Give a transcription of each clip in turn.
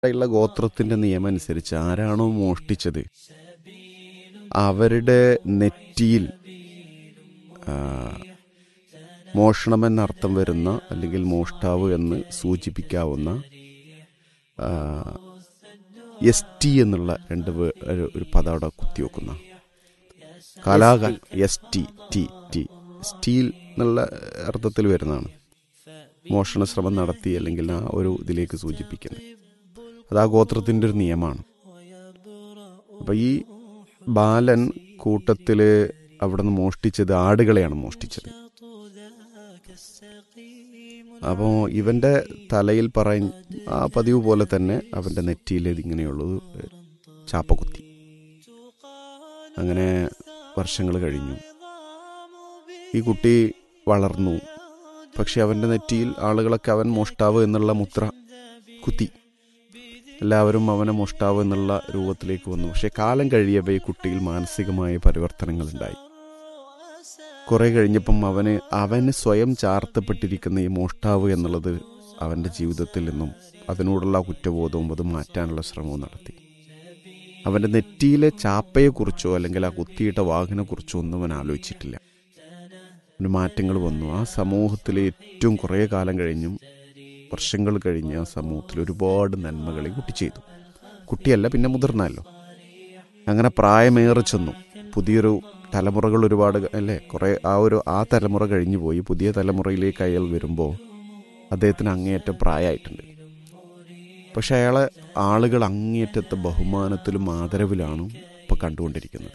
ഉള്ള ഗോത്രത്തിന്റെ നിയമം അനുസരിച്ച് ആരാണോ മോഷ്ടിച്ചത് അവരുടെ നെറ്റിയിൽ ആ, മോഷണമെന്നർത്ഥം വരുന്ന അല്ലെങ്കിൽ മോഷ്ടാവ് എന്ന് സൂചിപ്പിക്കാവുന്ന എസ് ടി എന്നുള്ള രണ്ട് വേ- ഒരു- ഒരു പദം അവിടെ കുത്തിവെക്കുന്ന കലാകാൽ S T T T steel എന്നുള്ള അർത്ഥത്തിൽ വരുന്നതാണ് മോഷണ ശ്രമം നടത്തി അല്ലെങ്കിൽ ആ ഒരു ഇതിലേക്ക് സൂചിപ്പിക്കുന്നത് അത് ആ ഗോത്രത്തിൻ്റെ ഒരു നിയമമാണ് അപ്പം ഈ ബാലൻ കൂട്ടത്തിൽ അവിടെ നിന്ന് മോഷ്ടിച്ചത് ആടുകളെയാണ് മോഷ്ടിച്ചത് അപ്പോൾ ഇവൻ്റെ തലയിൽ പറയ ആ പതിവ് പോലെ തന്നെ അവൻ്റെ നെറ്റിയിൽ ഇതിങ്ങനെയുള്ളത് ചാപ്പകുത്തി അങ്ങനെ വർഷങ്ങൾ കഴിഞ്ഞു ഈ കുട്ടി വളർന്നു പക്ഷെ അവൻ്റെ നെറ്റിയിൽ ആളുകളൊക്കെ അവൻ മോഷ്ടാവ് എന്നുള്ള മുദ്ര കുത്തി എല്ലാവരും അവനെ മോഷ്ടാവ് എന്നുള്ള രൂപത്തിലേക്ക് വന്നു പക്ഷെ കാലം കഴിയവേ ഈ കുട്ടിയിൽ മാനസികമായ പരിവർത്തനങ്ങൾ ഉണ്ടായി കുറെ കഴിഞ്ഞപ്പം അവന് അവന് സ്വയം ചാർത്തപ്പെട്ടിരിക്കുന്ന ഈ മോഷ്ടാവ് എന്നുള്ളത് അവൻ്റെ ജീവിതത്തിൽ നിന്നും അതിനോടുള്ള കുറ്റബോധവും അത് മാറ്റാനുള്ള ശ്രമവും നടത്തി അവൻ്റെ നെറ്റിയിലെ ചാപ്പയെക്കുറിച്ചോ അല്ലെങ്കിൽ ആ കുത്തിയിട്ട വാഹനെക്കുറിച്ചോ ഒന്നും അവൻ ആലോചിച്ചിട്ടില്ല അവന് മാറ്റങ്ങൾ വന്നു ആ സമൂഹത്തിൽ ഏറ്റവും കുറേ കാലം കഴിഞ്ഞും വർഷങ്ങൾ കഴിഞ്ഞ് ആ സമൂഹത്തിൽ ഒരുപാട് നന്മകളെ കുട്ടി ചെയ്തു കുട്ടിയല്ല പിന്നെ മുതിർന്നല്ലോ അങ്ങനെ പ്രായമേറെ ചെന്നു പുതിയൊരു തലമുറകൾ ഒരുപാട് അല്ലേ കുറേ ആ ഒരു ആ തലമുറ കഴിഞ്ഞു പോയി പുതിയ തലമുറയിലേക്ക് അയാൾ വരുമ്പോൾ അദ്ദേഹത്തിന് അങ്ങേയറ്റം പ്രായമായിട്ടുണ്ട് പക്ഷെ അയാളെ ആളുകൾ അങ്ങേയറ്റത്തെ ബഹുമാനത്തിലും ആദരവിലാണ് ഇപ്പോൾ കണ്ടുകൊണ്ടിരിക്കുന്നത്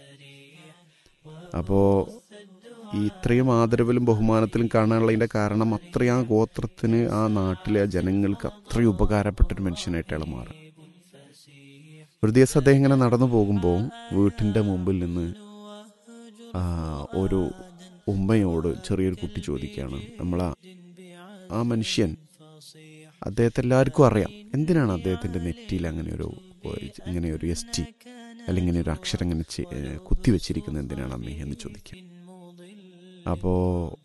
അപ്പോൾ ഈ ഇത്രയും ആദരവിലും ബഹുമാനത്തിലും കാണാനുള്ളതിൻ്റെ കാരണം അത്രയും ആ ഗോത്രത്തിന് ആ നാട്ടിലെ ആ ജനങ്ങൾക്ക് അത്രയും ഉപകാരപ്പെട്ടൊരു മനുഷ്യനായിട്ട് അയാൾ മാറും ഒരു ദിവസം അദ്ദേഹം ഇങ്ങനെ നടന്നു പോകുമ്പോൾ വീട്ടിൻ്റെ മുമ്പിൽ നിന്ന് ആ, ഒരു ഉമ്മയോട് ചെറിയൊരു കുട്ടി ചോദിക്കുകയാണ് നമ്മളാ ആ മനുഷ്യൻ അദ്ദേഹത്തെ എല്ലാവർക്കും അറിയാം എന്തിനാണ് അദ്ദേഹത്തിൻ്റെ നെറ്റിയിൽ അങ്ങനെ ഒരു ഇങ്ങനെ ഒരു എസ് ടി അല്ലെങ്കിൽ ഇങ്ങനെ ഒരു അക്ഷരം ഇങ്ങനെ ചെ- ഏ, കുത്തിവെച്ചിരിക്കുന്നത് എന്തിനാണ് അമ്മേ എന്ന് ചോദിക്കാം അപ്പോൾ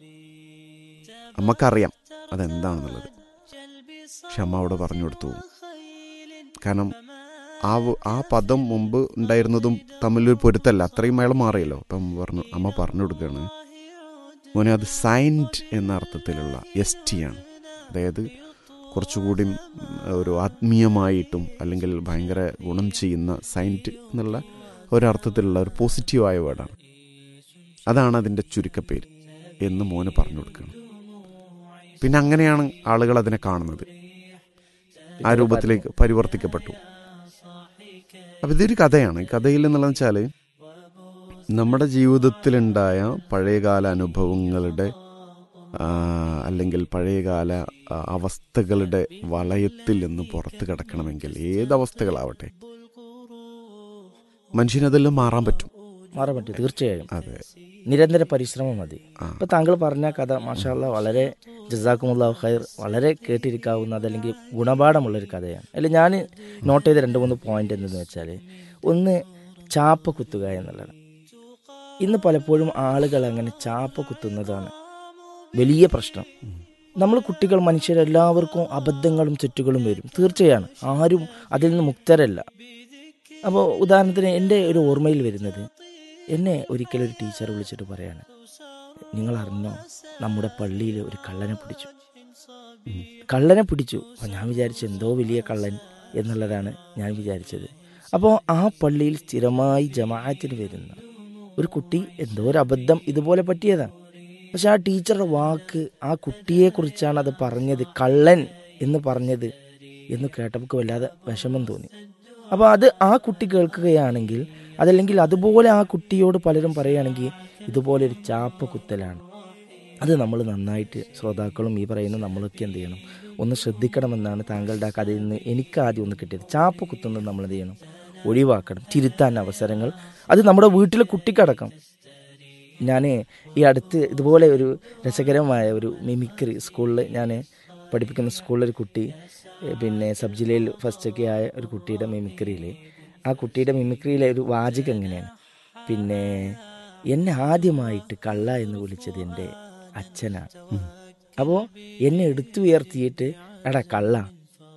അമ്മക്കറിയാം അതെന്താണെന്നുള്ളത് പക്ഷെ അമ്മ അവിടെ പറഞ്ഞു കൊടുത്തു കാരണം ആ വ്- ആ പദം മുമ്പ് ഉണ്ടായിരുന്നതും തമ്മിലൊരു പൊരുത്തല്ല അത്രയും അയാൾ മാറിയല്ലോ അപ്പം പറഞ്ഞു അമ്മ പറഞ്ഞു കൊടുക്കുകയാണ് മോനെ അത് സൈൻഡ് എന്ന അർത്ഥത്തിലുള്ള എസ് ടി ആണ് അതായത് കുറച്ചുകൂടി ഉം, ഒരു ആത്മീയമായിട്ടും അല്ലെങ്കിൽ ഭയങ്കര ഗുണം ചെയ്യുന്ന സൈൻറ്റ് എന്നുള്ള ഒരർത്ഥത്തിലുള്ള ഒരു പോസിറ്റീവായ വേർഡാണ് അതാണ് അതിൻ്റെ ചുരുക്കപ്പേര് എന്ന് മോന് പറഞ്ഞു കൊടുക്കണം പിന്നെ അങ്ങനെയാണ് ആളുകൾ അതിനെ കാണുന്നത് ആ രൂപത്തിലേക്ക് പരിവർത്തിക്കപ്പെട്ടു അപ്പം ഇതൊരു കഥയാണ് ഈ കഥയിൽ എന്നുള്ളത് വെച്ചാൽ നമ്മുടെ ജീവിതത്തിലുണ്ടായ പഴയകാല അനുഭവങ്ങളുടെ ആ, അല്ലെങ്കിൽ പഴയകാല ആ, അവസ്ഥകളുടെ വലയത്തിൽ നിന്ന് പുറത്ത് കിടക്കണമെങ്കിൽ ഏത് അവസ്ഥകളാവട്ടെ മനുഷ്യനതെല്ലാം മാറാൻ പറ്റും മാറാൻ പറ്റും തീർച്ചയായും അതെ നിരന്തര പരിശ്രമം മതി ആ. ഇപ്പൊ താങ്കൾ പറഞ്ഞ കഥ മാഷാല്ല വളരെ ജസാക്കുമുള്ള ഖൈർ വളരെ കേട്ടിരിക്കാവുന്ന അതല്ലെങ്കിൽ ഗുണപാഠമുള്ളൊരു കഥയാണ് അല്ല ഞാൻ നോട്ട് ചെയ്ത രണ്ട് മൂന്ന് പോയിന്റ് എന്തെന്ന് വെച്ചാൽ ഒന്ന് ചാപ്പ കുത്തുക എന്നുള്ളതാണ് ഇന്ന് പലപ്പോഴും ആളുകൾ അങ്ങനെ ചാപ്പ കുത്തുന്നതാണ് വലിയ പ്രശ്നം നമ്മൾ കുട്ടികൾ മനുഷ്യരെല്ലാവർക്കും അബദ്ധങ്ങളും തെറ്റുകളും വരും തീർച്ചയാണ് ആരും അതിൽ നിന്ന് മുക്തരല്ല അപ്പോൾ ഉദാഹരണത്തിന് എൻ്റെ ഒരു ഓർമ്മയിൽ വരുന്നത് എന്നെ ഒരിക്കലും ഒരു ടീച്ചർ വിളിച്ചിട്ട് പറയാണ് നിങ്ങൾ അറിഞ്ഞോ നമ്മുടെ പള്ളിയിൽ ഒരു കള്ളനെ പിടിച്ചു കള്ളനെ പിടിച്ചു അപ്പോൾ ഞാൻ വിചാരിച്ചു എന്തോ വലിയ കള്ളൻ എന്നുള്ളതാണ് ഞാൻ വിചാരിച്ചത് അപ്പോൾ ആ പള്ളിയിൽ സ്ഥിരമായി ജമാഅത്തിന് വരുന്ന ഒരു കുട്ടി എന്തോ ഒരു അബദ്ധം ഇതുപോലെ പറ്റിയതാണ് പക്ഷെ ആ ടീച്ചറുടെ വാക്ക് ആ കുട്ടിയെക്കുറിച്ചാണ് അത് പറഞ്ഞത് കള്ളൻ എന്ന് പറഞ്ഞത് എന്ന് കേട്ടപ്പോൾ വല്ലാതെ വിഷമം തോന്നി അപ്പോൾ അത് ആ കുട്ടി കേൾക്കുകയാണെങ്കിൽ അതല്ലെങ്കിൽ അതുപോലെ ആ കുട്ടിയോട് പലരും പറയുകയാണെങ്കിൽ ഇതുപോലെ ഒരു ചാപ്പ കുത്തലാണ് അത് നമ്മൾ നന്നായിട്ട് ശ്രോതാക്കളും ഈ പറയുന്ന നമ്മളൊക്കെ എന്ത് ചെയ്യണം ഒന്ന് ശ്രദ്ധിക്കണമെന്നാണ് താങ്കളുടെ ആ കഥയിൽ നിന്ന് എനിക്ക് ആദ്യം ഒന്ന് കിട്ടിയത് ചാപ്പ കുത്തുന്നത് നമ്മൾ എന്ത് ചെയ്യണം ഒഴിവാക്കണം തിരുത്താൻ അവസരങ്ങൾ അത് നമ്മുടെ വീട്ടിലെ കുട്ടിക്കടക്കം ഞാൻ ഈ അടുത്ത് ഇതുപോലെ ഒരു രസകരമായ ഒരു മിമിക്രി സ്കൂളിൽ ഞാൻ പഠിപ്പിക്കുന്ന സ്കൂളിലൊരു കുട്ടി ഏഹ് പിന്നെ സബ് ജില്ലയിൽ ഫസ്റ്റൊക്കെ ആയ ഒരു കുട്ടിയുടെ മിമിക്രിയിൽ ആ കുട്ടിയുടെ മിമിക്രിയിലെ ഒരു വാചകം എങ്ങനെയാണ് പിന്നെ എന്നെ ആദ്യമായിട്ട് കള്ള എന്ന് വിളിച്ചത് എൻ്റെ അച്ഛനാണ് അപ്പോൾ എന്നെ എടുത്തു ഉയർത്തിയിട്ട് എടാ കള്ള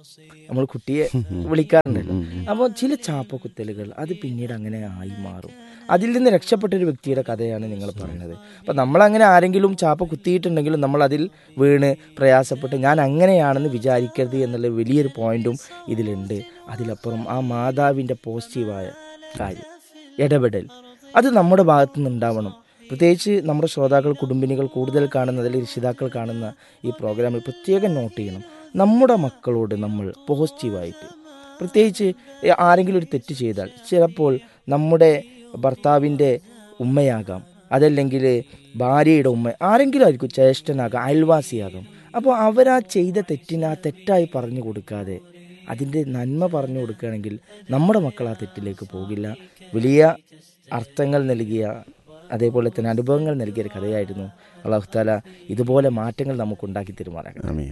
നമ്മൾ കുട്ടിയെ വിളിക്കാറുണ്ടല്ലോ ഉം, ഉം. അപ്പോൾ ചില ചാപ്പക്കുത്തലുകൾ അത് പിന്നീട് അങ്ങനെ ആയി മാറും അതിൽ നിന്ന് രക്ഷപ്പെട്ട ഒരു വ്യക്തിയുടെ കഥയാണ് നിങ്ങൾ പറയുന്നത് അപ്പം നമ്മളങ്ങനെ ആരെങ്കിലും ചാപ്പ കുത്തിയിട്ടുണ്ടെങ്കിലും നമ്മൾ അതിൽ വീണ് പ്രയാസപ്പെട്ട് ഞാൻ അങ്ങനെയാണെന്ന് വിചാരിക്കരുത് എന്നുള്ള വലിയൊരു പോയിന്റും ഇതിലുണ്ട് അതിലപ്പുറം ആ മാതാവിൻ്റെ പോസിറ്റീവായ കാര്യം ഇടപെടൽ അത് നമ്മുടെ ഭാഗത്തു നിന്ന് ഉണ്ടാവണം പ്രത്യേകിച്ച് നമ്മുടെ ശ്രോതാക്കൾ കുടുംബിനികൾ കൂടുതൽ കാണുന്ന അല്ലെങ്കിൽ രക്ഷിതാക്കൾ കാണുന്ന ഈ പ്രോഗ്രാമിൽ പ്രത്യേകം നോട്ട് ചെയ്യണം നമ്മുടെ മക്കളോട് നമ്മൾ പോസിറ്റീവായിട്ട് പ്രത്യേകിച്ച് ഏ- ആരെങ്കിലും ഒരു തെറ്റ് ചെയ്താൽ ചിലപ്പോൾ നമ്മുടെ ഭർത്താവിൻ്റെ ഉമ്മയാകാം അതല്ലെങ്കിൽ ഭാര്യയുടെ ഉമ്മ ആരെങ്കിലും ആയിരിക്കും ജ്യേഷ്ഠനാകാം അയൽവാസിയാകാം അപ്പോൾ അവരാ ചെയ്ത തെറ്റിനെ ആ തെറ്റായി പറഞ്ഞു കൊടുക്കാതെ അതിൻ്റെ നന്മ പറഞ്ഞു കൊടുക്കുകയാണെങ്കിൽ നമ്മുടെ മക്കൾ ആ തെറ്റിലേക്ക് പോകില്ല വലിയ അർത്ഥങ്ങൾ നൽകിയ അതേപോലെ തന്നെ അനുഭവങ്ങൾ നൽകിയ ഒരു കഥയായിരുന്നു അള്ളാഹുത്താല ഇതുപോലെ മാറ്റങ്ങൾ നമുക്ക് ഉണ്ടാക്കി തരുമാറാകട്ടെ ആമീൻ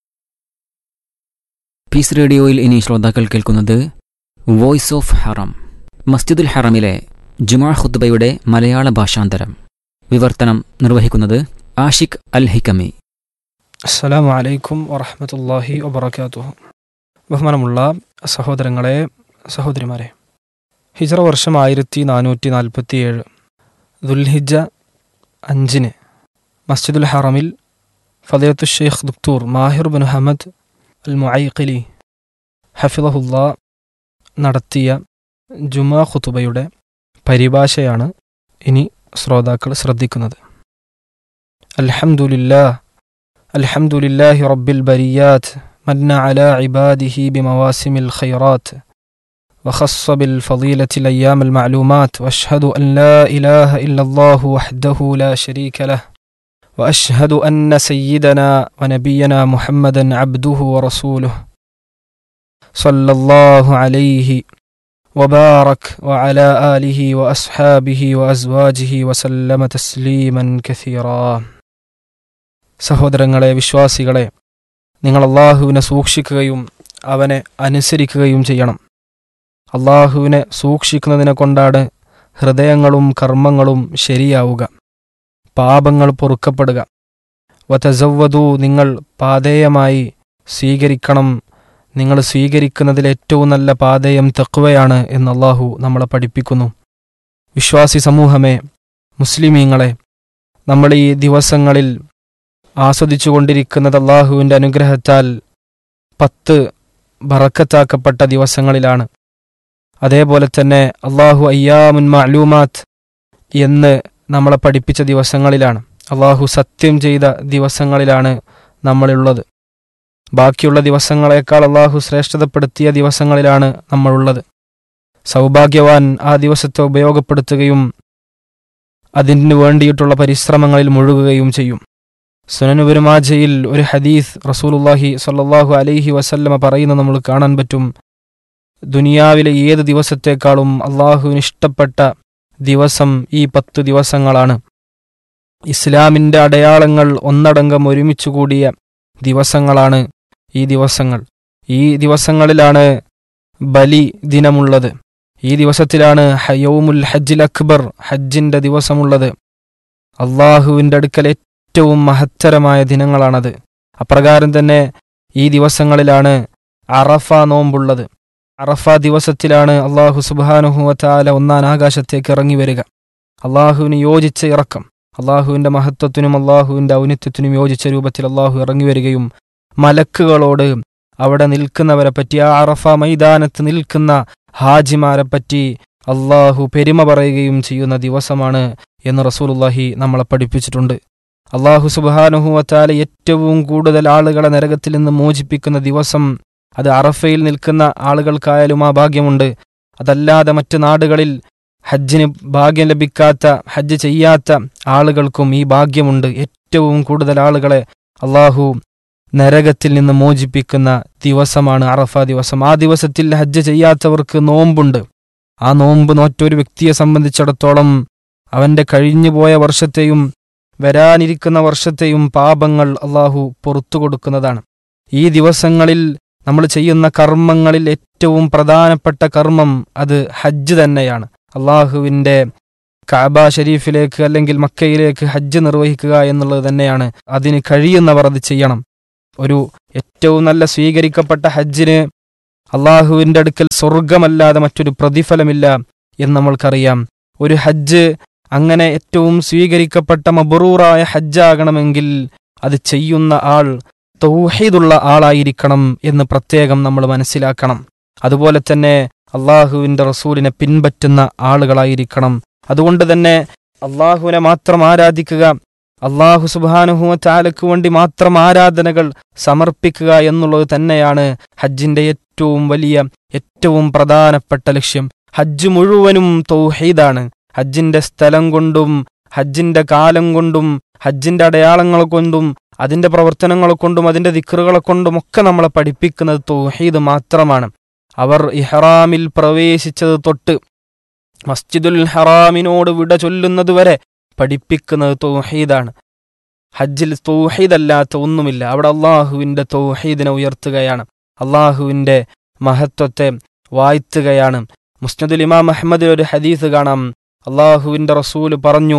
പീസ് റേഡിയോയിൽ ഇനി ശ്രോതാക്കൾ കേൾക്കുന്നത് വോയിസ് ഓഫ് ഹറം മസ്ജിദുൽ ഹറമിലെ ജുമാ ഖുദ്ബയുടെ മലയാള ഭാഷാന്തരം വിവർത്തനം നിർവഹിക്കുന്നത് ആഷിഖ് അൽ ഹിക്കമി അസ്സലാമു അലൈക്കും വറഹമത്തല്ലാഹി വബർക്കാത്തുഹു ബഹുമാനമുള്ള സഹോദരങ്ങളെ സഹോദരിമാരെ ഹിജറ വർഷം ആയിരത്തി നാനൂറ്റി നാൽപ്പത്തിയേഴ് ദുൽഹിജ അഞ്ചിന് മസ്ജിദുൽ ഹറമിൽ ഫതയത്തു ഷെയ്ഖ് ദുക്തൂർ Maher bin Hamad al Muaiqly ഹഫിളഹുല്ല നടത്തിയ ജുമാ ഖുതുബയുടെ പരിഭാഷയാണ് ഇനി ശ്രോതാക്കൾ ശ്രദ്ധിക്കുന്നത് അൽഹംദുലില്ലാ الحمد لله رب البريات من على عباده بمواسم الخيرات وخص بالفضيلة الأيام المعلومات وأشهد أن لا إله إلا الله وحده لا شريك له وأشهد أن سيدنا ونبينا محمدا عبده ورسوله صلى الله عليه وبارك وعلى آله وأصحابه وأزواجه وسلم تسليما كثيرا സഹോദരങ്ങളെ വിശ്വാസികളെ നിങ്ങൾ അള്ളാഹുവിനെ സൂക്ഷിക്കുകയും അവനെ അനുസരിക്കുകയും ചെയ്യണം അള്ളാഹുവിനെ സൂക്ഷിക്കുന്നതിനെ കൊണ്ടാണ് ഹൃദയങ്ങളും കർമ്മങ്ങളും ശരിയാവുക പാപങ്ങൾ പൊറുക്കപ്പെടുക വതസവ്വതു നിങ്ങൾ പാതേയമായി സ്വീകരിക്കണം നിങ്ങൾ സ്വീകരിക്കുന്നതിൽ ഏറ്റവും നല്ല പാതേയം തെക്കുവയാണ് എന്ന് അള്ളാഹു നമ്മളെ പഠിപ്പിക്കുന്നു വിശ്വാസി സമൂഹമേ മുസ്ലിമീങ്ങളെ നമ്മൾ ഈ ദിവസങ്ങളിൽ ആസ്വദിച്ചുകൊണ്ടിരിക്കുന്നത് അള്ളാഹുവിൻ്റെ അനുഗ്രഹത്താൽ പത്ത് ബറക്കത്താക്കപ്പെട്ട ദിവസങ്ങളിലാണ് അതേപോലെ തന്നെ അള്ളാഹു അയ്യാമുൻ മഅലൂമാത്ത് എന്ന് നമ്മളെ പഠിപ്പിച്ച ദിവസങ്ങളിലാണ് അള്ളാഹു സത്യം ചെയ്ത ദിവസങ്ങളിലാണ് നമ്മളുള്ളത് ബാക്കിയുള്ള ദിവസങ്ങളെക്കാൾ അള്ളാഹു ശ്രേഷ്ഠതപ്പെടുത്തിയ ദിവസങ്ങളിലാണ് നമ്മളുള്ളത് സൗഭാഗ്യവാൻ ആ ദിവസത്തെ ഉപയോഗപ്പെടുത്തുകയും അതിനു വേണ്ടിയിട്ടുള്ള പരിശ്രമങ്ങളിൽ മുഴുകുകയും ചെയ്യും സുനനുപെരുമാജയിൽ ഒരു ഹദീസ് റസൂലുല്ലാഹി സല്ലാഹു അലൈഹി വസല്ലമ പറയുന്ന നമ്മൾ കാണാൻ പറ്റും ദുനിയാവിലെ ഏത് ദിവസത്തേക്കാളും അള്ളാഹുവിന് ഇഷ്ടപ്പെട്ട ദിവസം ഈ പത്ത് ദിവസങ്ങളാണ് ഇസ്ലാമിൻ്റെ അടയാളങ്ങൾ ഒന്നടങ്കം ഒരുമിച്ചു കൂടിയ ദിവസങ്ങളാണ് ഈ ദിവസങ്ങൾ ഈ ദിവസങ്ങളിലാണ് ബലി ദിനമുള്ളത് ഈ ദിവസത്തിലാണ് ഹയൗമുൽ ഹജ്ജിൽ അക്ബർ ഹജ്ജിൻ്റെ ദിവസമുള്ളത് അള്ളാഹുവിൻ്റെ അടുക്കൽ ഏറ്റവും മഹത്തരമായ ദിനങ്ങളാണത് അപ്രകാരം തന്നെ ഈ ദിവസങ്ങളിലാണ് അറഫ നോമ്പുള്ളത് അറഫ ദിവസത്തിലാണ് അള്ളാഹു സുബാനുഹുവത്താല ഒന്നാം ആകാശത്തേക്ക് ഇറങ്ങി വരിക അള്ളാഹുവിന് യോജിച്ച ഇറക്കം അള്ളാഹുവിൻ്റെ മഹത്വത്തിനും അള്ളാഹുവിൻ്റെ ഔന്നിത്യത്തിനും യോജിച്ച രൂപത്തിൽ അള്ളാഹു ഇറങ്ങി വരികയും മലക്കുകളോട് അവിടെ നിൽക്കുന്നവരെ പറ്റി ആ അറഫ മൈതാനത്ത് നിൽക്കുന്ന ഹാജിമാരെ പറ്റി അള്ളാഹു പെരുമ പറയുകയും ചെയ്യുന്ന ദിവസമാണ് എന്ന് റസൂലുല്ലാഹി നമ്മളെ പഠിപ്പിച്ചിട്ടുണ്ട് അള്ളാഹു സുബാനുഹുവത്താല ഏറ്റവും കൂടുതൽ ആളുകളെ നരകത്തിൽ നിന്ന് മോചിപ്പിക്കുന്ന ദിവസം അത് അറഫയിൽ നിൽക്കുന്ന ആളുകൾക്കായാലും ആ ഭാഗ്യമുണ്ട് അതല്ലാതെ മറ്റ് നാടുകളിൽ ഹജ്ജിന് ഭാഗ്യം ലഭിക്കാത്ത ഹജ്ജ് ചെയ്യാത്ത ആളുകൾക്കും ഈ ഭാഗ്യമുണ്ട് ഏറ്റവും കൂടുതൽ ആളുകളെ അള്ളാഹു നരകത്തിൽ നിന്ന് മോചിപ്പിക്കുന്ന ദിവസമാണ് അറഫ ദിവസം ആ ദിവസത്തിൽ ഹജ്ജ് ചെയ്യാത്തവർക്ക് നോമ്പുണ്ട് ആ നോമ്പ് നോറ്റൊരു വ്യക്തിയെ സംബന്ധിച്ചിടത്തോളം അവന്റെ കഴിഞ്ഞുപോയ വർഷത്തെയും വരാനിരിക്കുന്ന വർഷത്തെയും പാപങ്ങൾ അള്ളാഹു പുറത്തു കൊടുക്കുന്നതാണ് ഈ ദിവസങ്ങളിൽ നമ്മൾ ചെയ്യുന്ന കർമ്മങ്ങളിൽ ഏറ്റവും പ്രധാനപ്പെട്ട കർമ്മം അത് ഹജ്ജ് തന്നെയാണ് അള്ളാഹുവിൻ്റെ കാബ ഷരീഫിലേക്ക് അല്ലെങ്കിൽ മക്കയിലേക്ക് ഹജ്ജ് നിർവഹിക്കുക എന്നുള്ളത് തന്നെയാണ് അതിന് കഴിയുന്നവർ അത് ചെയ്യണം ഒരു ഏറ്റവും നല്ല സ്വീകരിക്കപ്പെട്ട ഹജ്ജിന് അള്ളാഹുവിൻ്റെ അടുക്കൽ സ്വർഗമല്ലാതെ മറ്റൊരു പ്രതിഫലമില്ല എന്ന് നമ്മൾക്കറിയാം ഒരു ഹജ്ജ് അങ്ങനെ ഏറ്റവും സ്വീകരിക്കപ്പെട്ട മബറൂറായ ഹജ്ജാകണമെങ്കിൽ അത് ചെയ്യുന്ന ആൾ തൗഹീദുള്ള ആളായിരിക്കണം എന്ന് പ്രത്യേകം നമ്മൾ മനസ്സിലാക്കണം അതുപോലെ തന്നെ അള്ളാഹുവിൻ്റെ റസൂലിനെ പിൻപറ്റുന്ന ആളുകളായിരിക്കണം അതുകൊണ്ട് തന്നെ അള്ളാഹുവിനെ മാത്രം ആരാധിക്കുക അള്ളാഹു സുബാനുഹുവ ചാലക്ക് വേണ്ടി മാത്രം ആരാധനകൾ സമർപ്പിക്കുക എന്നുള്ളത് തന്നെയാണ് ഹജ്ജിന്റെ ഏറ്റവും വലിയ ഏറ്റവും പ്രധാനപ്പെട്ട ലക്ഷ്യം ഹജ്ജ് മുഴുവനും തൗഹീദാണ് ഹജ്ജിന്റെ സ്ഥലം കൊണ്ടും ഹജ്ജിന്റെ കാലം കൊണ്ടും ഹജ്ജിന്റെ അടയാളങ്ങൾ കൊണ്ടും അതിന്റെ പ്രവർത്തനങ്ങളെ കൊണ്ടും അതിന്റെ ദിക്റുകളെ കൊണ്ടും ഒക്കെ നമ്മളെ പഠിപ്പിക്കുന്നത് തൗഹീദ് മാത്രമാണ് അവർ ഇഹ്റാമിൽ പ്രവേശിച്ചത് തൊട്ട് മസ്ജിദുൽ ഹറാമിനോട് വിട ചൊല്ലുന്നതുവരെ പഠിപ്പിക്കുന്നത് തൗഹീദാണ് ഹജ്ജിൽ തൗഹീദല്ലാത്ത ഒന്നുമില്ല അവിടെ അള്ളാഹുവിന്റെ തൗഹീദിനെ ഉയർത്തുകയാണ് അള്ളാഹുവിന്റെ മഹത്വത്തെ വാഴ്ത്തുകയാണ് മുസ്നദുൽ ഇമാം അഹമ്മദിൽ ഒരു ഹദീസ് കാണാം അള്ളാഹുവിന്റെ റസൂല് പറഞ്ഞു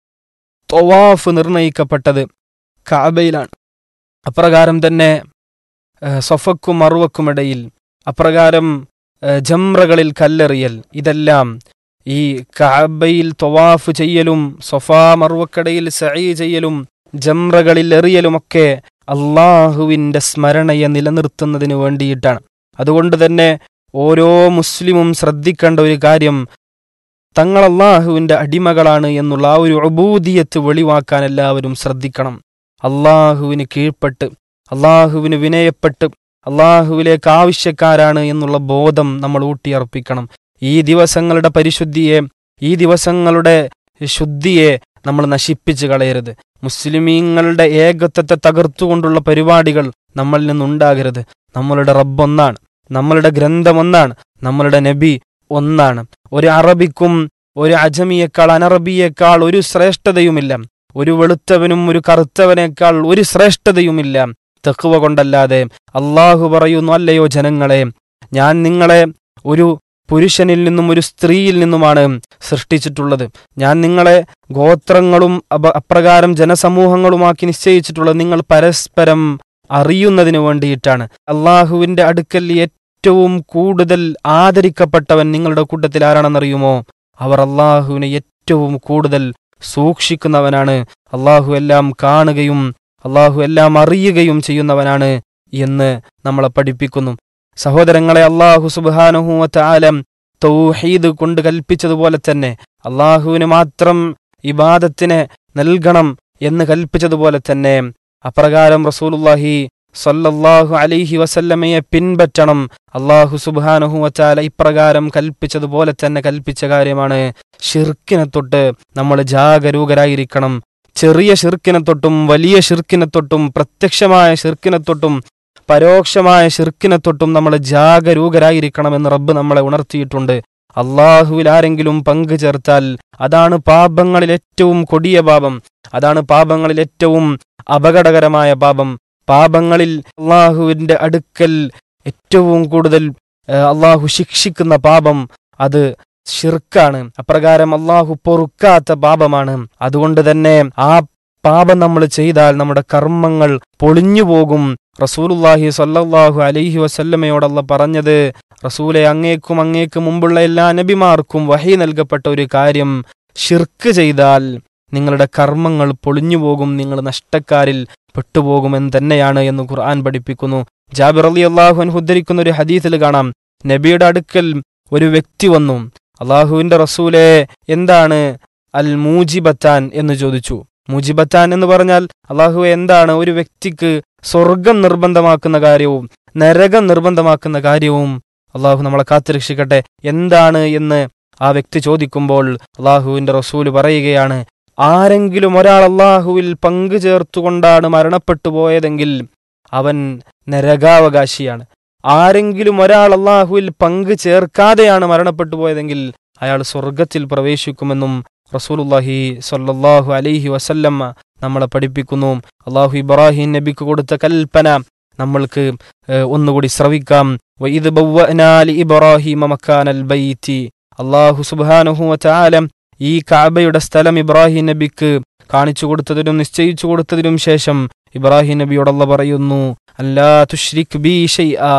തൊവാഫ് നിർണയിക്കപ്പെട്ടത് കാബയിലാണ് അപ്രകാരം തന്നെ ഏഹ്, സൊഫക്കും മറുവക്കുമിടയിൽ അപ്രകാരം ഏഹ്, ജംറകളിൽ കല്ലെറിയൽ ഇതെല്ലാം ഈ കാബയിൽ തൊവാഫ് ചെയ്യലും സൊഫാ മറുവക്കടയിൽ സഈ ചെയ്യലും ജംറകളിൽ എറിയലുമൊക്കെ അള്ളാഹുവിൻ്റെ സ്മരണയെ നിലനിർത്തുന്നതിന് വേണ്ടിയിട്ടാണ് അതുകൊണ്ട് തന്നെ ഓരോ മുസ്ലിമും ശ്രദ്ധിക്കേണ്ട ഒരു കാര്യം തങ്ങൾ അള്ളാഹുവിൻ്റെ അടിമകളാണ് എന്നുള്ള ആ ഒരു അബൂദിയത്ത് വെളിവാക്കാൻ എല്ലാവരും ശ്രദ്ധിക്കണം അള്ളാഹുവിന് കീഴ്പ്പെട്ട് അള്ളാഹുവിന് വിനയപ്പെട്ട് അള്ളാഹുവിലേക്ക് ആവശ്യക്കാരാണ് എന്നുള്ള ബോധം നമ്മൾ ഊട്ടിയർപ്പിക്കണം ഈ ദിവസങ്ങളുടെ പരിശുദ്ധിയെ ഈ ദിവസങ്ങളുടെ ശുദ്ധിയെ നമ്മൾ നശിപ്പിച്ചു കളയരുത് മുസ്ലിമീങ്ങളുടെ ഏകത്വത്തെ തകർത്തുകൊണ്ടുള്ള പരിപാടികൾ നമ്മളിൽ നിന്നുണ്ടാകരുത് നമ്മളുടെ റബ്ബൊന്നാണ് നമ്മളുടെ ഗ്രന്ഥം ഒന്നാണ് നമ്മളുടെ നബി ഒന്നാണ് ഒരു അറബിക്കും ഒരു അജമിയേക്കാൾ അനറബിയേക്കാൾ ഒരു ശ്രേഷ്ഠതയുമില്ല ഒരു വെളുത്തവനും ഒരു കറുത്തവനേക്കാൾ ഒരു ശ്രേഷ്ഠതയുമില്ല തെക്കുവ കൊണ്ടല്ലാതെ അള്ളാഹു പറയുന്നു അല്ലയോ ജനങ്ങളെ ഞാൻ നിങ്ങളെ ഒരു പുരുഷനിൽ നിന്നും ഒരു സ്ത്രീയിൽ നിന്നുമാണ് സൃഷ്ടിച്ചിട്ടുള്ളത് ഞാൻ നിങ്ങളെ ഗോത്രങ്ങളും അപ- അപ്രകാരം ജനസമൂഹങ്ങളുമാക്കി നിശ്ചയിച്ചിട്ടുള്ളത് നിങ്ങൾ പരസ്പരം അറിയുന്നതിന് വേണ്ടിയിട്ടാണ് അള്ളാഹുവിന്റെ അടുക്കൽ ഏറ്റവും കൂടുതൽ ആദരിക്കപ്പെട്ടവൻ നിങ്ങളുടെ കൂട്ടത്തിൽ ആരാണെന്നറിയുമോ അവർ അള്ളാഹുവിനെ ഏറ്റവും കൂടുതൽ സൂക്ഷിക്കുന്നവനാണ് അള്ളാഹു എല്ലാം കാണുകയും അള്ളാഹു എല്ലാം അറിയുകയും ചെയ്യുന്നവനാണ് എന്ന് നമ്മളെ പഠിപ്പിക്കുന്നു സഹോദരങ്ങളെ അള്ളാഹു സുബാനുഹൂവത്ത ആലം തൗഹീദ് കൊണ്ട് കൽപ്പിച്ചതുപോലെ തന്നെ അള്ളാഹുവിന് മാത്രം ഇബാദത്തിനെ നൽകണം എന്ന് കൽപ്പിച്ചതുപോലെ തന്നെ അപ്രകാരം റസൂലുള്ളാഹി സല്ലല്ലാഹു അലൈഹി വസല്ലമയെ പിൻപറ്റണം അള്ളാഹു സുബാനുഹുവച്ചാല ഇപ്രകാരം കൽപ്പിച്ചതുപോലെ തന്നെ കൽപ്പിച്ച കാര്യമാണ് ഷിർക്കിനെ തൊട്ട് നമ്മൾ ജാഗരൂകരായിരിക്കണം ചെറിയ ഷിർക്കിനെ തൊട്ടും വലിയ ഷിർക്കിനെ തൊട്ടും പ്രത്യക്ഷമായ ഷിർക്കിനെ തൊട്ടും പരോക്ഷമായ ഷിർക്കിനെ തൊട്ടും നമ്മൾ ജാഗരൂകരായിരിക്കണമെന്ന് റബ്ബ് നമ്മളെ ഉണർത്തിയിട്ടുണ്ട് അള്ളാഹുവിൽ ആരെങ്കിലും പങ്കു ചേർത്താൽ അതാണ് പാപങ്ങളിൽ ഏറ്റവും കൊടിയ പാപം അതാണ് പാപങ്ങളിൽ ഏറ്റവും അപകടകരമായ പാപം പാപങ്ങളിൽ അള്ളാഹുവിന്റെ അടുക്കൽ ഏറ്റവും കൂടുതൽ ഏഹ്, അള്ളാഹു ശിക്ഷിക്കുന്ന പാപം അത് ഷിർക്കാണ് അപ്രകാരം അള്ളാഹു പൊറുക്കാത്ത പാപമാണ് അതുകൊണ്ട് തന്നെ ആ പാപം നമ്മൾ ചെയ്താൽ നമ്മുടെ കർമ്മങ്ങൾ പൊളിഞ്ഞു പോകും റസൂലുല്ലാഹി സല്ലല്ലാഹു അലൈഹി വസല്ലമയോടല്ല പറഞ്ഞത് റസൂലെ അങ്ങേക്കും അങ്ങേക്ക് മുമ്പുള്ള എല്ലാ നബിമാർക്കും വഹി നൽകപ്പെട്ട ഒരു കാര്യം ഷിർക്ക് ചെയ്താൽ നിങ്ങളുടെ കർമ്മങ്ങൾ പൊളിഞ്ഞു പോകും നിങ്ങൾ നഷ്ടക്കാരിൽ പെട്ടുപോകുമെന്ന് തന്നെയാണ് എന്ന് ഖുർആൻ പഠിപ്പിക്കുന്നു ജാബിർ അലി അള്ളാഹുൻ ഉദ്ധരിക്കുന്ന ഒരു ഹദീസിൽ കാണാം നബിയുടെ അടുക്കൽ ഒരു വ്യക്തി വന്നു അള്ളാഹുവിന്റെ റസൂലെ എന്താണ് അൽ മൂജിബത്താൻ എന്ന് ചോദിച്ചു മൂജിബത്താൻ എന്ന് പറഞ്ഞാൽ അള്ളാഹു എന്താണ് ഒരു വ്യക്തിക്ക് സ്വർഗം നിർബന്ധമാക്കുന്ന കാര്യവും നരകം നിർബന്ധമാക്കുന്ന കാര്യവും അള്ളാഹു നമ്മളെ കാത്തുരക്ഷിക്കട്ടെ എന്താണ് എന്ന് ആ വ്യക്തി ചോദിക്കുമ്പോൾ അള്ളാഹുവിന്റെ റസൂല് പറയുകയാണ് ആരെങ്കിലും ഒരാൾ അള്ളാഹുവിൽ പങ്കു ചേർത്തുകൊണ്ടാണ് മരണപ്പെട്ടു പോയതെങ്കിൽ അവൻ നരകാവകാശിയാണ് ആരെങ്കിലും ഒരാൾ അള്ളാഹുവിൽ പങ്കു ചേർക്കാതെയാണ് മരണപ്പെട്ടു പോയതെങ്കിൽ അയാൾ സ്വർഗത്തിൽ പ്രവേശിക്കുമെന്നും റസൂലുല്ലാഹി സല്ലല്ലാഹു അലൈഹി വസല്ലമ്മ നമ്മളെ പഠിപ്പിക്കുന്നു അള്ളാഹു ഇബ്രാഹിം നബിക്ക് കൊടുത്ത കൽപ്പന നമ്മൾക്ക് ഏഹ്, ഒന്നുകൂടി ശ്രവിക്കാം വഇദ് ബവ്വഅനാ ലിഇബ്രാഹീമ മക്കാനൽ ബൈത്തി അള്ളാഹു സുബ്ഹാനഹു വതആല ഈ കാബയുടെ സ്ഥലം ഇബ്രാഹിം നബിക്ക് കാണിച്ചു കൊടുത്തതിനും നിശ്ചയിച്ചു കൊടുത്തതിനും ശേഷം ഇബ്രാഹിം നബിയോടല്ല പറയുന്നു അല്ലാ തുഷ്രിക് ബി ഷൈആ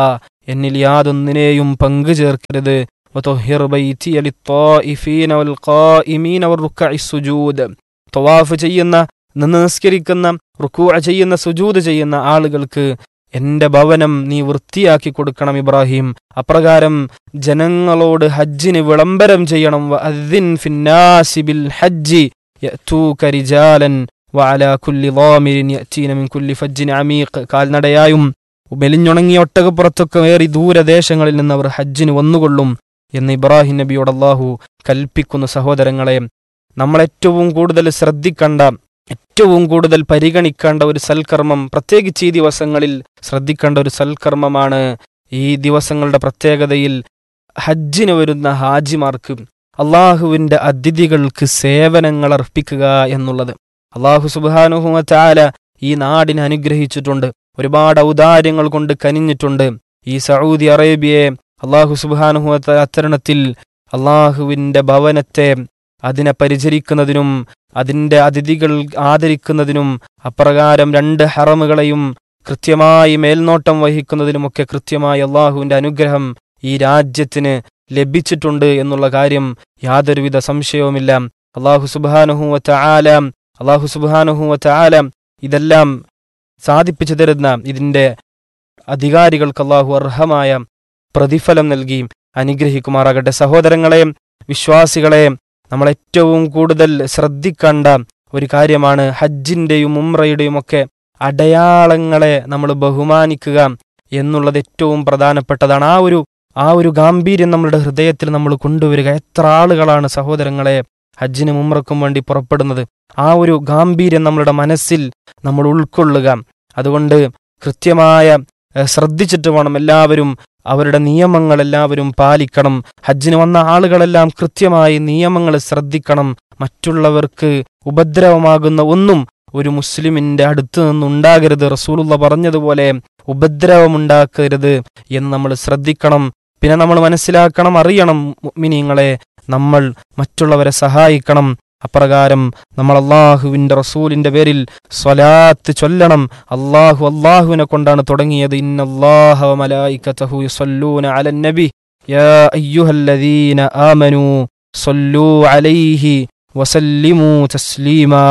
എന്നിൽ യാതൊന്നിനെയും പങ്കു ചേർക്കരുത് وطهر بيتي للطائفين والقائمين والركع السجود തവാഫ് ചെയ്യുന്ന നിന്ന് നിസ്കരിക്കുന്ന റുക്കൂ ചെയ്യുന്ന സുജൂദ് ചെയ്യുന്ന ആളുകൾക്ക് എന്റെ ഭവനം നീ വൃത്തിയാക്കി കൊടുക്കണം ഇബ്രാഹിം അപ്രകാരം ജനങ്ങളോട് ഹജ്ജിന് വിളംബരം ചെയ്യണം വഅദ്ദിൻ ഫിന്നാസി ബിൽ ഹജ്ജി യഅ്തൂക റിജാലൻ വഅലാ കുല്ലി ളാമിരിൻ യഅ്തീന മിൻ കുല്ലി ഫജ്ജിൻ അമീഖ് കാൽനടയായും മെലിഞ്ഞുണങ്ങിയ ഒട്ടകപ്പുറത്തൊക്കെ ഏറി ദൂരദേശങ്ങളിൽ നിന്ന് അവർ ഹജ്ജിന് വന്നുകൊള്ളും എന്ന് ഇബ്രാഹിം നബിയോട് അള്ളാഹു കൽപ്പിക്കുന്ന സഹോദരങ്ങളെ നമ്മൾ ഏറ്റവും കൂടുതൽ ശ്രദ്ധിക്കേണ്ട ഏറ്റവും കൂടുതൽ പരിഗണിക്കേണ്ട ഒരു സൽക്കർമ്മം പ്രത്യേകിച്ച് ഈ ദിവസങ്ങളിൽ ശ്രദ്ധിക്കേണ്ട ഒരു സൽക്കർമ്മമാണ് ഈ ദിവസങ്ങളുടെ പ്രത്യേകതയിൽ ഹജ്ജിന് വരുന്ന ഹാജിമാർക്ക് അള്ളാഹുവിൻ്റെ അതിഥികൾക്ക് സേവനങ്ങൾ അർപ്പിക്കുക എന്നുള്ളത് അള്ളാഹു സുബാനുഹുമ ചാല ഈ നാടിനെ അനുഗ്രഹിച്ചിട്ടുണ്ട് ഒരുപാട് ഔദാര്യങ്ങൾ കൊണ്ട് കനിഞ്ഞിട്ടുണ്ട് ഈ സൗദി അറേബ്യയെ അള്ളാഹു സുബാനുഹുമ അത്തരണത്തിൽ അള്ളാഹുവിൻ്റെ ഭവനത്തെ അതിനെ പരിചരിക്കുന്നതിനും അതിൻ്റെ അതിഥികൾ ആദരിക്കുന്നതിനും അപ്രകാരം രണ്ട് ഹറമുകളെയും കൃത്യമായി മേൽനോട്ടം വഹിക്കുന്നതിനുമൊക്കെ കൃത്യമായി അള്ളാഹുവിൻ്റെ അനുഗ്രഹം ഈ രാജ്യത്തിന് ലഭിച്ചിട്ടുണ്ട് എന്നുള്ള കാര്യം യാതൊരുവിധ സംശയവുമില്ല അള്ളാഹു സുബാനുഹുവത്ത ആലാം അള്ളാഹു സുബാനുഹുവത്ത ആലാം ഇതെല്ലാം സാധിപ്പിച്ചു തരുന്ന ഇതിൻ്റെ അധികാരികൾക്ക് അള്ളാഹു അർഹമായ പ്രതിഫലം നൽകി അനുഗ്രഹിക്കുമാറാകട്ടെ സഹോദരങ്ങളെ വിശ്വാസികളെ നമ്മൾ ഏറ്റവും കൂടുതൽ ശ്രദ്ധിക്കേണ്ട ഒരു കാര്യമാണ് ഹജ്ജിൻ്റെയും ഉംറയുടെയും ഒക്കെ അടയാളങ്ങളെ നമ്മൾ ബഹുമാനിക്കുക എന്നുള്ളത് ഏറ്റവും പ്രധാനപ്പെട്ടതാണ് ആ ഒരു ആ ഒരു ഗാംഭീര്യം നമ്മളുടെ ഹൃദയത്തിൽ നമ്മൾ കൊണ്ടുവരിക എത്ര ആളുകളാണ് സഹോദരങ്ങളെ ഹജ്ജിനും ഉമ്രക്കും വേണ്ടി പുറപ്പെടുന്നത് ആ ഒരു ഗാംഭീര്യം നമ്മളുടെ മനസ്സിൽ നമ്മൾ ഉൾക്കൊള്ളുക അതുകൊണ്ട് കൃത്യമായ ഏഹ്, ശ്രദ്ധിച്ചിട്ട് വേണം എല്ലാവരും അവരുടെ നിയമങ്ങൾ എല്ലാവരും പാലിക്കണം ഹജ്ജിന് വന്ന ആളുകളെല്ലാം കൃത്യമായി നിയമങ്ങൾ ശ്രദ്ധിക്കണം മറ്റുള്ളവർക്ക് ഉപദ്രവമാകുന്ന ഒന്നും ഒരു മുസ്ലിമിന്റെ അടുത്ത് നിന്നുണ്ടാകരുത് റസൂലുള്ള പറഞ്ഞതുപോലെ ഉപദ്രവമുണ്ടാക്കരുത് എന്ന് നമ്മൾ ശ്രദ്ധിക്കണം പിന്നെ നമ്മൾ മനസ്സിലാക്കണം അറിയണം മിനിങ്ങളെ നമ്മൾ മറ്റുള്ളവരെ സഹായിക്കണം അപ്രകാരം നമ്മൾ അള്ളാഹുവിന്റെ റസൂലിന്റെ പേരിൽ സ്വലാത്ത് ചൊല്ലണം അള്ളാഹു അള്ളാഹുവിനെ കൊണ്ടാണ് തുടങ്ങിയത് ഇന്നല്ലാഹ വ മലായികതഹു യുസല്ലൂന അലൻ നബി യാ അയ്യുഹല്ലദീന ആമനൂ സല്ലൂ അലൈഹി വസല്ലിമൂ തസ്ലീമാ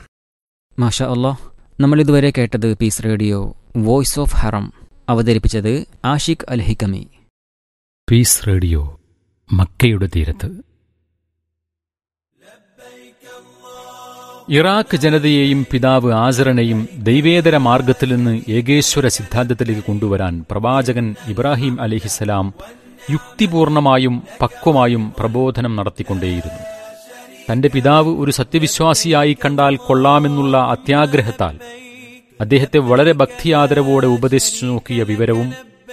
മാഷാ അള്ളാഹ് നമ്മൾ ഇതുവരെ കേട്ടത് peace radio voice of Haram അവതരിപ്പിച്ചത് ആഷിഖ് അൽ ഹിക്കമി പീസ് റേഡിയോ മക്കയുടെ തീരത്ത് ഇറാഖ് ജനതയെയും പിതാവ് ആസറിനെയും ദൈവേതര മാർഗത്തിൽ നിന്ന് ഏകേശ്വര സിദ്ധാന്തത്തിലേക്ക് കൊണ്ടുവരാൻ പ്രവാചകൻ ഇബ്രാഹിം അലിഹിസലാം യുക്തിപൂർണമായും പക്വമായും പ്രബോധനം നടത്തിക്കൊണ്ടേയിരുന്നു തന്റെ പിതാവ് ഒരു സത്യവിശ്വാസിയായി കണ്ടാൽ കൊള്ളാമെന്നുള്ള അത്യാഗ്രഹത്താൽ അദ്ദേഹത്തെ വളരെ ഭക്തിയാദരവോടെ ഉപദേശിച്ചു നോക്കിയ വിവരവും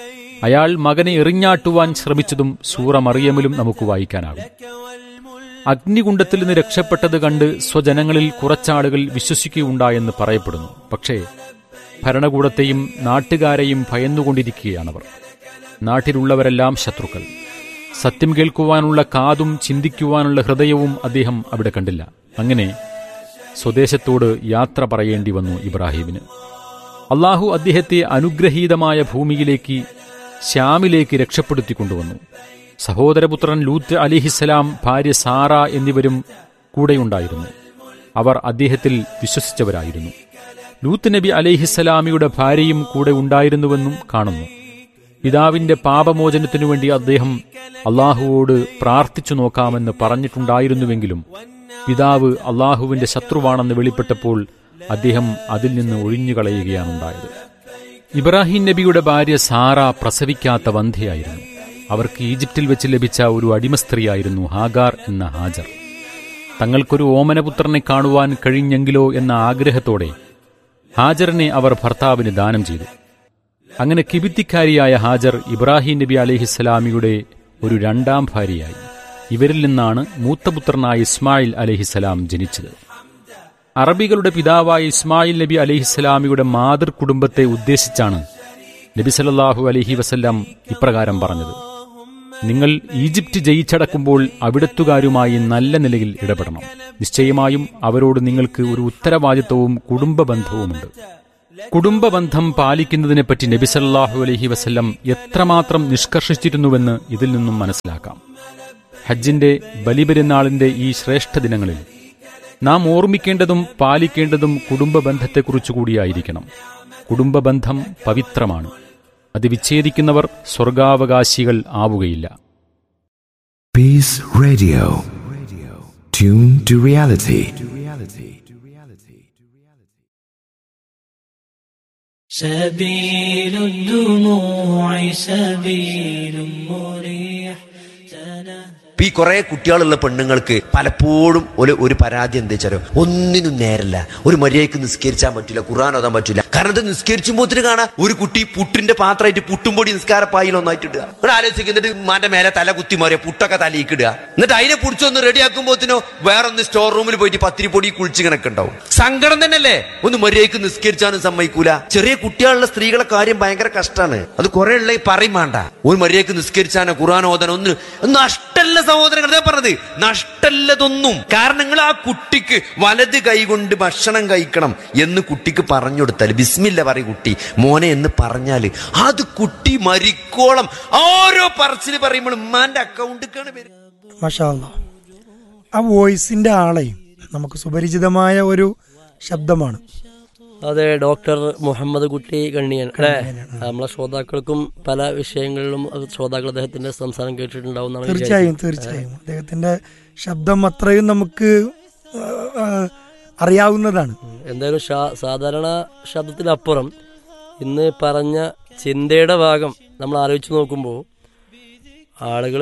അയാൾ മകനെ എറിഞ്ഞാട്ടുവാൻ ശ്രമിച്ചതും സൂറ മറിയമിലും നമുക്ക് വായിക്കാനാകും അഗ്നികുണ്ഡത്തിൽ നിന്ന് രക്ഷപ്പെട്ടത് കണ്ട് സ്വജനങ്ങളിൽ കുറച്ചാളുകൾ വിശ്വസിക്കുകയുണ്ടായെന്ന് പറയപ്പെടുന്നു പക്ഷേ ഭരണകൂടത്തെയും നാട്ടുകാരെയും ഭയന്നുകൊണ്ടിരിക്കുകയാണവർ നാട്ടിലുള്ളവരെല്ലാം ശത്രുക്കൾ സത്യം കേൾക്കുവാനുള്ള കാതും ചിന്തിക്കുവാനുള്ള ഹൃദയവും അദ്ദേഹം അവിടെ കണ്ടില്ല അങ്ങനെ സ്വദേശത്തോട് യാത്ര പറയേണ്ടി വന്നു ഇബ്രാഹീമിന് അള്ളാഹു അദ്ദേഹത്തെ അനുഗ്രഹീതമായ ഭൂമിയിലേക്ക് ശ്യാമിലേക്ക് രക്ഷപ്പെടുത്തിക്കൊണ്ടുവന്നു സഹോദരപുത്രൻ ലൂത്ത് അലിഹിസലാം ഭാര്യ സാറ എന്നിവരും കൂടെയുണ്ടായിരുന്നു അവർ അദ്ദേഹത്തിൽ വിശ്വസിച്ചവരായിരുന്നു ലൂത്ത് നബി അലിഹിസലാമിയുടെ ഭാര്യയും കൂടെ ഉണ്ടായിരുന്നുവെന്നും കാണുന്നു പിതാവിന്റെ പാപമോചനത്തിനു വേണ്ടി അദ്ദേഹം അള്ളാഹുവോട് പ്രാർത്ഥിച്ചു നോക്കാമെന്ന് പറഞ്ഞിട്ടുണ്ടായിരുന്നുവെങ്കിലും പിതാവ് അള്ളാഹുവിന്റെ ശത്രുവാണെന്ന് വെളിപ്പെട്ടപ്പോൾ അദ്ദേഹം അതിൽ നിന്ന് ഒഴിഞ്ഞുകളയുകയാണുണ്ടായത് ഇബ്രാഹിം നബിയുടെ ഭാര്യ സാറ പ്രസവിക്കാത്ത വന്ധ്യയായിരുന്നു അവർക്ക് ഈജിപ്തിൽ വെച്ച് ലഭിച്ച ഒരു അടിമസ്ത്രീയായിരുന്നു ഹാഗാർ എന്ന ഹാജർ തങ്ങൾക്കൊരു ഓമനപുത്രനെ കാണുവാൻ കഴിഞ്ഞെങ്കിലോ എന്ന ആഗ്രഹത്തോടെ ഹാജറിനെ അവർ ഭർത്താവിന് ദാനം ചെയ്തു അങ്ങനെ കിബിത്തിക്കാരിയായ ഹാജർ ഇബ്രാഹിം നബി അലഹിസ്സലാമിയുടെ ഒരു രണ്ടാം ഭാര്യയായി ഇവരിൽ നിന്നാണ് മൂത്തപുത്രനായ ഇസ്മായിൽ അലഹിസ്സലാം ജനിച്ചത് അറബികളുടെ പിതാവായ ഇസ്മായിൽ നബി അലഹിസ്സലാമിയുടെ മാതൃ കുടുംബത്തെ ഉദ്ദേശിച്ചാണ് നബി സല്ലല്ലാഹു അലഹി വസല്ലം ഇപ്രകാരം പറഞ്ഞത് നിങ്ങൾ ഈജിപ്റ്റ് ജയിച്ചടക്കുമ്പോൾ അവിടത്തുകാരുമായി നല്ല നിലയിൽ ഇടപെടണം നിശ്ചയമായും അവരോട് നിങ്ങൾക്ക് ഒരു ഉത്തരവാദിത്വവും കുടുംബ ബന്ധവുമുണ്ട് കുടുംബബന്ധം പാലിക്കുന്നതിനെപ്പറ്റി നബിസല്ലാഹു അലൈഹി വസല്ലം എത്രമാത്രം നിഷ്കർഷിച്ചിരുന്നുവെന്ന് ഇതിൽ നിന്നും മനസ്സിലാക്കാം ഹജ്ജിന്റെ ബലിപെരുന്നാളിന്റെ ഈ ശ്രേഷ്ഠ ദിനങ്ങളിൽ നാം ഓർമ്മിക്കേണ്ടതും പാലിക്കേണ്ടതും കുടുംബ ബന്ധത്തെക്കുറിച്ചു കൂടിയായിരിക്കണം കുടുംബബന്ധം പവിത്രമാണ് അത് വിച്ഛേദിക്കുന്നവർ സ്വർഗാവകാശികൾ ആവുകയില്ല Peace Radio. Tune to reality. سبيل الدموع سبيل مريح ഇപ്പൊ ഈ കുറെ കുട്ടികളുള്ള പെണ്ണുങ്ങൾക്ക് പലപ്പോഴും ഒരു ഒരു പരാതി എന്താ വെച്ചാലോ ഒന്നിനും നേരല്ല ഒരു മര്യാദക്ക് നിസ്കരിച്ചാൻ പറ്റില്ല ഖുർആൻ ഓതാൻ പറ്റില്ല കാരണം ഇത് നിസ്കരിച്ചുമ്പോത്തിന് കാണാം ഒരു കുട്ടി പുട്ടിന്റെ പാത്രമായിട്ട് പുട്ടുംപൊടി നിസ്കാരപ്പായിൽ ഒന്നായിട്ട് ഇടുക ഒരു ആലോചിക്കുക എന്നിട്ട് മാന്റെ മേലെ തല കുത്തി മാറിയ പുട്ടൊക്കെ തലയിക്ക് ഇടുക എന്നിട്ട് അതിനെ പിടിച്ചൊന്ന് റെഡി ആക്കുമ്പോത്തിനോ വേറൊന്ന് സ്റ്റോർ റൂമിൽ പോയിട്ട് പത്തിരിപ്പൊടി കുളിച്ച് കണക്ക് ഉണ്ടാവും സങ്കടം തന്നെയല്ലേ ഒന്ന് മര്യാദക്ക് നിസ്കരിച്ചാനും സമ്മതിക്കൂല ചെറിയ കുട്ടികളുള്ള സ്ത്രീകളെ കാര്യം ഭയങ്കര കഷ്ടാണ് അത് കുറെ ഉള്ള ഈ പറയും വേണ്ട ഒരു മര്യാദക്ക് നിസ്കരിച്ചാനോ ഖുർആൻ ഓതാനോ ഒന്നും നഷ്ടല്ല സഹോദരങ്ങൾ ഞാൻ പറഞ്ഞത് നഷ്ടല്ലതൊന്നും കാരണം നിങ്ങൾ ആ കുട്ടിക്ക് വലത് കൈ കൊണ്ട് ഭക്ഷണം കഴിക്കണം എന്ന് കുട്ടിക്ക് പറഞ്ഞു കൊടുത്താൽ ബിസ്മില്ല പറയും കുട്ടി മോനെ എന്ന് പറഞ്ഞാല് അത് കുട്ടി മരിക്കോളം ഓരോ പറച്ചിൽ പറയുമ്പോൾ ഉമ്മാന്റെ അക്കൗണ്ടിക്കാണ് വരും മഷാ അല്ലാ. ആ വോയിസിന്റെ ആളെ നമുക്ക് സുപരിചിതമായ ഒരു ശബ്ദമാണ് അതെ ഡോക്ടർ മുഹമ്മദ് കുട്ടി കണ്ണിയൻ അല്ലേ നമ്മളെ ശ്രോതാക്കൾക്കും പല വിഷയങ്ങളിലും അത് ശ്രോതാക്കൾ അദ്ദേഹത്തിന്റെ സംസാരം കേട്ടിട്ടുണ്ടാവും എന്നാണ് തീർച്ചയായും വിചാരിക്കുന്നത്. തീർച്ചയായും അദ്ദേഹത്തിന്റെ ശബ്ദം അത്രയും നമുക്ക് ആ, ആ, അറിയാവുന്നതാണ് എന്തായാലും ഷാ- സാധാരണ ശബ്ദത്തിലപ്പുറം ഇന്ന് പറഞ്ഞ ചിന്തയുടെ ഭാഗം നമ്മൾ ആലോചിച്ച് നോക്കുമ്പോൾ ആളുകൾ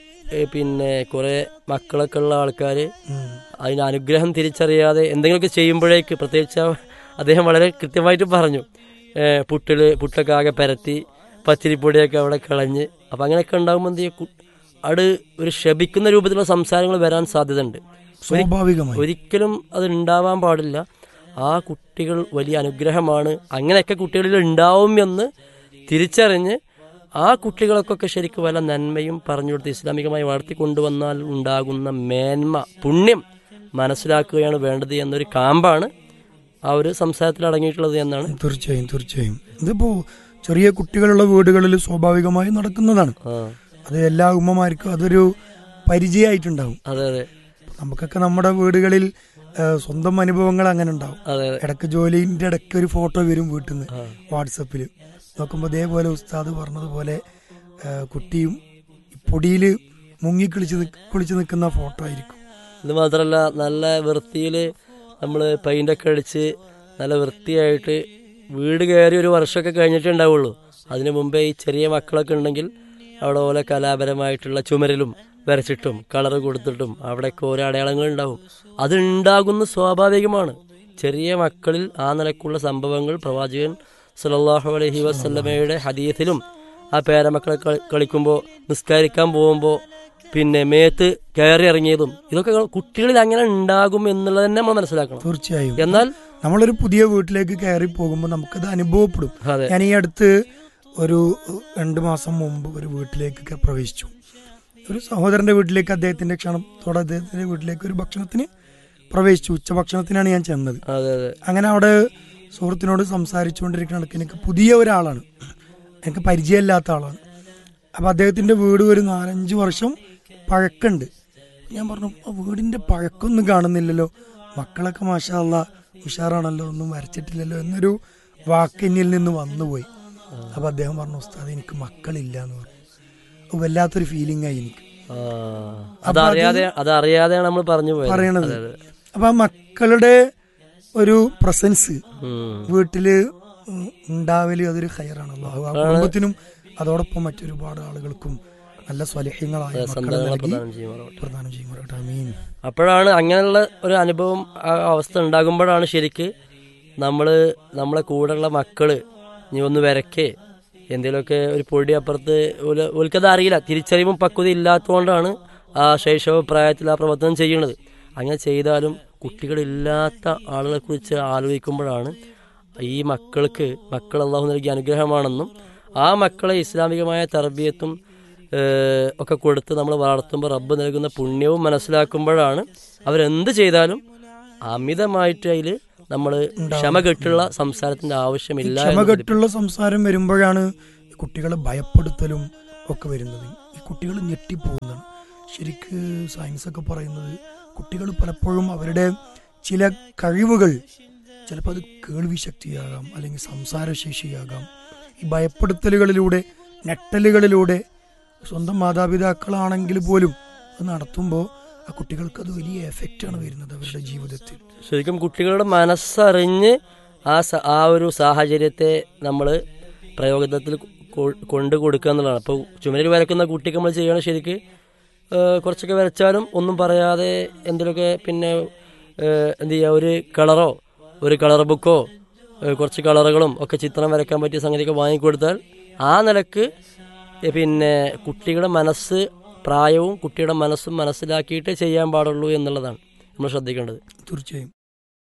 പിന്നെ കുറെ മക്കളൊക്കെ ഉള്ള ആൾക്കാർ അതിന് അനുഗ്രഹം തിരിച്ചറിയാതെ എന്തെങ്കിലുമൊക്കെ ചെയ്യുമ്പോഴേക്ക് പ്രത്യേകിച്ച് ആ- അദ്ദേഹം വളരെ കൃത്യമായിട്ട് പറഞ്ഞു ഏഹ് പുട്ടില് പുട്ടൊക്കെ ആകെ പരത്തി പത്തിരിപ്പൊടിയൊക്കെ അവിടെ കളഞ്ഞ് അപ്പം അങ്ങനെയൊക്കെ ഉണ്ടാകുമ്പോൾ എന്ത് ചെയ്യും കു- അവിടെ ഒരു ശപിക്കുന്ന രൂപത്തിലുള്ള സംസാരങ്ങൾ വരാൻ സാധ്യതയുണ്ട് ഒരി- സ്വാഭാവികമായി ഒരിക്കലും അത് ഉണ്ടാവാൻ പാടില്ല ആ കുട്ടികൾ വലിയ അനുഗ്രഹമാണ് അങ്ങനെയൊക്കെ കുട്ടികളിൽ ഉണ്ടാവും എന്ന് തിരിച്ചറിഞ്ഞ് ആ കുട്ടികൾക്കൊക്കെ ശരിക്കും വല്ല നന്മയും പറഞ്ഞു കൊടുത്ത് ഇസ്ലാമികമായി വളർത്തിക്കൊണ്ടുവന്നാൽ ഉണ്ടാകുന്ന മേന്മ പുണ്യം മനസ്സിലാക്കുകയാണ് വേണ്ടത് എന്നൊരു കാമ്പാണ് ആ ഒരു സംസാരത്തിൽ അടങ്ങിയിട്ടുള്ളത് എന്നാണ് തീർച്ചയായും തീർച്ചയായും ഇതിപ്പോ ചെറിയ കുട്ടികളുള്ള വീടുകളിൽ സ്വാഭാവികമായി നടക്കുന്നതാണ് ആ അത് എല്ലാ ഉമ്മമാർക്കും അതൊരു പരിചയമായിട്ടുണ്ടാവും അതെ അതെ നമുക്കൊക്കെ നമ്മുടെ വീടുകളിൽ ആ, സ്വന്തം അനുഭവങ്ങൾ അങ്ങനെ ഉണ്ടാവും അതെ ഇടയ്ക്ക് ജോലിന്റെ ഇടയ്ക്ക് ഒരു ഫോട്ടോ വരും വീട്ടിൽ നിന്ന് വാട്സപ്പിൽ നോക്കുമ്പോൾ ഇതേപോലെ ഉസ്താദ് പറഞ്ഞതുപോലെ ആ, കുട്ടിയും പൊടിയിൽ മുങ്ങി കുളിച്ച് നിക്ക് കുളിച്ച് നിൽക്കുന്ന ഫോട്ടോ ആയിരിക്കും ഇത് മാത്രമല്ല നല്ല വൃത്തിയിൽ നമ്മൾ പെയിൻ്റൊക്കെ അടിച്ച് നല്ല വൃത്തിയായിട്ട് വീട് കയറി ഒരു വർഷമൊക്കെ കഴിഞ്ഞിട്ടേ ഉണ്ടാവുള്ളൂ അതിനു മുമ്പേ ഈ ചെറിയ മക്കളൊക്കെ ഉണ്ടെങ്കിൽ അവിടെ പോലെ കലാപരമായിട്ടുള്ള ചുമരിലും വരച്ചിട്ടും കളർ കൊടുത്തിട്ടും അവിടെയൊക്കെ ഓരോ അടയാളങ്ങൾ ഉണ്ടാവും അത് ഉണ്ടാകുന്ന സ്വാഭാവികമാണ് ചെറിയ മക്കളിൽ ആ നിലക്കുള്ള സംഭവങ്ങൾ പ്രവാചകൻ സല്ലല്ലാഹു അലൈഹി വസല്ലമയുടെ ഹദീസിലും ആ പേരമക്കളെ കളി- കളിക്കുമ്പോൾ നിസ്കരിക്കാൻ പോകുമ്പോൾ പിന്നെ മേത്ത് കയറി ഇറങ്ങിയതും ഇതൊക്കെ കുട്ടികളിൽ അങ്ങനെ ഉണ്ടാകും എന്നുള്ളത് തന്നെ നമ്മൾ മനസ്സിലാക്കണം തീർച്ചയായും എന്നാൽ നമ്മളൊരു പുതിയ വീട്ടിലേക്ക് കയറി പോകുമ്പോൾ നമുക്കത് അനുഭവപ്പെടും അതെ ഞാൻ ഈ അടുത്ത് ഒരു രണ്ട് മാസം മുമ്പ് ഒരു വീട്ടിലേക്കൊക്കെ പ്രവേശിച്ചു ഒരു സഹോദരന്റെ വീട്ടിലേക്ക് അദ്ദേഹത്തിന്റെ ക്ഷണത്തോടെ അദ്ദേഹത്തിന്റെ വീട്ടിലേക്ക് ഒരു ഭക്ഷണത്തിന് പ്രവേശിച്ചു ഉച്ചഭക്ഷണത്തിനാണ് ഞാൻ ചെന്നത് അതെ അതെ അങ്ങനെ അവിടെ സുഹൃത്തിനോട് സംസാരിച്ചുകൊണ്ടിരിക്കുന്ന ഇടയ്ക്ക് എനിക്ക് പുതിയ ഒരാളാണ് എനിക്ക് പരിചയമില്ലാത്ത ആളാണ് അപ്പം അദ്ദേഹത്തിൻ്റെ വീട് ഒരു നാലഞ്ച് വർഷം പഴക്കമുണ്ട് ഞാൻ പറഞ്ഞു "ആ വീടിൻ്റെ പഴക്കമൊന്നും കാണുന്നില്ലല്ലോ മക്കളൊക്കെ മാഷാല്ല ഉഷാറാണല്ലോ ഒന്നും വരച്ചിട്ടില്ലല്ലോ എന്നൊരു വാക്ക് എന്നിൽ നിന്ന് വന്നുപോയി അപ്പം അദ്ദേഹം പറഞ്ഞു ഉസ്താദ് എനിക്ക് മക്കളില്ല എന്ന് പറഞ്ഞു അത് വല്ലാത്തൊരു ഫീലിംഗ് ആയി എനിക്ക് ആ, അതറിയാതെ അതറിയാതെയാണ് നമ്മൾ പറഞ്ഞു പോയത് പറയണത് അതെ, അതെ. അപ്പം ആ മക്കളുടെ ഒരു പ്രസൻസ് ഉം. വീട്ടില് ഉം ഉണ്ടാവല് അതൊരു ഹയറാണല്ലോ ആ കുടുംബത്തിനും അതോടൊപ്പം മറ്റൊരുപാട് ആളുകൾക്കും നല്ല സ്വലഹ്യങ്ങളായ മക്കളെ സന്താനങ്ങളെ നൽകി പ്രദാനം ചെയ്യുമാറാവട്ടെ. പ്രദാനം ചെയ്യുമാറാവട്ടെ. ആമീൻ അപ്പോഴാണ് അങ്ങനെയുള്ള ഒരു അനുഭവം ആ അവസ്ഥ ഉണ്ടാകുമ്പോഴാണ് ശരിക്ക് നമ്മൾ നമ്മളെ കൂടെയുള്ള മക്കള് നീ ഒന്ന് വരക്കേ എന്തെങ്കിലുമൊക്കെ ഒരു പൊടി അപ്പുറത്ത് ഓല്- ഓൽക്കത് അറിയില്ല തിരിച്ചറിവും പക്വത ഇല്ലാത്തതുകൊണ്ടാണ് ആ ശൈശവ പ്രായത്തിൽ ആ പ്രവർത്തനം ചെയ്യുന്നത് അങ്ങനെ ചെയ്താലും കുട്ടികളില്ലാത്ത ആളുകളെ കുറിച്ച് ആലോചിക്കുമ്പോഴാണ് ഈ മക്കൾക്ക് മക്കൾ അള്ളാഹു നൽകിയ അനുഗ്രഹമാണെന്നും ആ മക്കളെ ഇസ്ലാമികമായ തർബീയത്തും ഏഹ്, ഒക്കെ കൊടുത്ത് നമ്മൾ വളർത്തുമ്പോൾ റബ്ബ് നൽകുന്ന പുണ്യവും മനസ്സിലാക്കുമ്പോഴാണ് അവരെന്ത് ചെയ്താലും അമിതമായിട്ട് അതിൽ നമ്മൾ ക്ഷമ കെട്ടുള്ള സംസാരത്തിന്റെ ആവശ്യമില്ല എന്ന് ക്ഷമകെട്ടുള്ള സംസാരം വരുമ്പോഴാണ് ഈ കുട്ടികളെ ഭയപ്പെടുത്തലും ഒക്കെ വരുന്നത് ഈ കുട്ടികൾ ഞെട്ടിപ്പോകുന്നതാണ് ശരിക്ക് സയൻസ് ഒക്കെ പറയുന്നത് കുട്ടികൾ പലപ്പോഴും അവരുടെ ചില കഴിവുകൾ ചിലപ്പോൾ അത് കേൾവി ശക്തിയാകാം അല്ലെങ്കിൽ സംസാരശേഷിയാകാം ഈ ഭയപ്പെടുത്തലുകളിലൂടെ ഞെട്ടലുകളിലൂടെ സ്വന്തം മാതാപിതാക്കളാണെങ്കിൽ പോലും അത് നടത്തുമ്പോൾ ആ കുട്ടികൾക്ക് അത് വലിയ എഫക്റ്റാണ് വരുന്നത് അവരുടെ ജീവിതത്തിൽ ശരിക്കും കുട്ടികളുടെ മനസ്സറിഞ്ഞ് ആ സ- ആ ഒരു സാഹചര്യത്തെ നമ്മൾ പ്രയോഗത്തിൽ കൊ- കൊണ്ടു കൊടുക്കുക എന്നുള്ളതാണ് അപ്പോൾ ചുമരിൽ വരക്കുന്ന കുട്ടിക്ക് നമ്മൾ ചെയ്യണം ശരിക്ക് ഏഹ് കുറച്ചൊക്കെ വരച്ചാലും ഒന്നും പറയാതെ എന്തെങ്കിലുമൊക്കെ പിന്നെ ഏഹ് എന്ത് ചെയ്യുക ഒരു കളറോ ഒരു കളർ ബുക്കോ ഏഹ് കുറച്ച് കളറുകളും ഒക്കെ ചിത്രം വരയ്ക്കാൻ പറ്റിയ സംഗതിയൊക്കെ വാങ്ങിക്കൊടുത്താൽ ആ നിലക്ക് ഏഹ് പിന്നെ കുട്ടികളുടെ മനസ്സ് പ്രായവും കുട്ടിയുടെ മനസ്സും മനസ്സിലാക്കിയിട്ട് ചെയ്യാൻ പാടുള്ളൂ എന്നുള്ളതാണ് നമ്മൾ ശ്രദ്ധിക്കേണ്ടത് തീർച്ചയായും